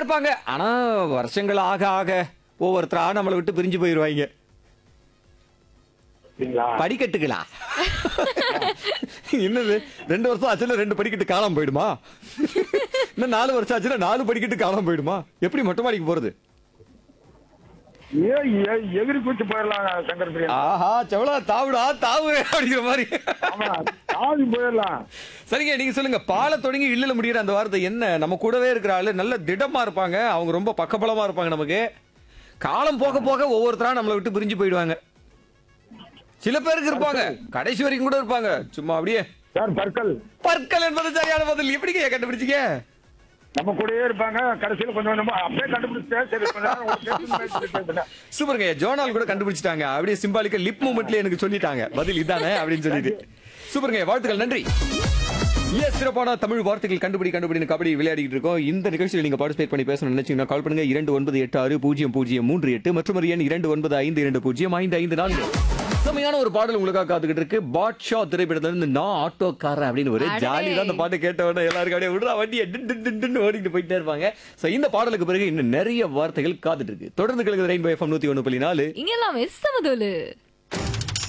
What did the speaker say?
இருப்பாங்க ஆனா வருஷங்கள் ஆக ஆக ஒவ்வொருத்தரா நம்மளை விட்டு பிரிஞ்சு போயிருவாங்க சரிங்களா படிக்கட்டுகளா என்னது ரெண்டு வருஷம் ஆச்சுல ரெண்டு படிக்கட்டு காணாம போயிடுமா இன்னும் நாலு வருஷம் ஆச்சுல நாலு படிக்கட்டு காணாம போயிடுமா எப்படி மொட்டை மாடிக்கு போறது ஏ ஏ- எகிரி குச்சி போயிடலாம் சங்கர் பிரியன் ஆஹா செவலா தாவுடா தாவு அப்படிங்கிற மாதிரி ஆமா தாவி போயிடலாம் சரிங்க நீங்க சொல்லுங்க பாலை தொடங்கி இல்லல முடியிற அந்த வார்த்தை என்ன நம்ம கூடவே இருக்கிற ஆளு நல்ல திடமா இருப்பாங்க அவங்க ரொம்ப பக்கபலமா இருப்பாங்க நமக்கு காலம் போக போக ஒவ்வொருத்தரா நம்மளை விட்டு பிரிஞ்சு போயிடுவாங்க சில பேருக்கு இருப்பாங்க கடைசி வரைக்கும் கூட இருப்பாங்க சும்மா அப்படியே சார் பற்கள் பற்கள் என்பது சரியான பதில் எப்படிங்க கண்டுபிடிச்சீங்க நம்ம கூடயே இருப்பாங்க கடைசியில கொஞ்சம் கொஞ்சமா அப்படியே கண்டுபிடிச்சேன் சரி கொஞ்ச நேரம் உங்களுக்கு பேசணும்னு நினைச்சிட்டு பேசினேன். சூப்பருங்க ஜோனால் கூட கண்டுபிடிச்சிட்டாங்க அப்படியே சிம்பாலிக்க லிப் மூமெண்ட்ல எனக்கு சொல்லிட்டாங்க பதில் இதானே அப்படின்னு சொல்லிட்டு சூப்பருங்க வாழ்த்துக்கள் நன்றி எஸ் சிறப்பான தமிழ் வார்த்தைகள் கண்டுபிடி கண்டுபிடி கபடி விளையாடிட்டு இருக்கோம் இந்த நிகழ்ச்சியில் நீங்க பார்ட்டிசிபேட் பண்ணி பேசணும்னு நினைச்சீங்கன்னா கால் பண்ணுங்க இரண்டு ஒன்பது எட்டு ஆறு பூஜ்ஜியம் பூஜ்ஜியம் மூன்று எட்டு மற்றும் ஒரு எண் இரண்டு ஒன்பது ஐந்து இரண்டு பூஜ்ஜியம் ஐந்து ஐந்து நான்கு செம்மையான ஒரு பாடல் உங்களுக்காக காத்துக்கிட்டு இருக்கு பாட்ஷா திரைப்படத்துல இருந்து நான் ஆட்டோக்காரன் அப்படின்னு ஒரு அடடே. ஜாலி தான் அந்த பாட்டு கேட்ட உடனே எல்லாருக்கும் அப்படியே விடுறா வண்டியை டின் டின் டின் டின்னு ஓடிட்டு போயிட்டே இருப்பாங்க சோ இந்த பாடலுக்கு பிறகு இன்னும் நிறைய வார்த்தைகள் காத்துட்டு இருக்கு தொடர்ந்து கிழக்கு ரெயின்போ எஃப்எம் நூத்தி ஒண்ணு புள்ளி நாலு இங்க எல்லாமே சமதோலு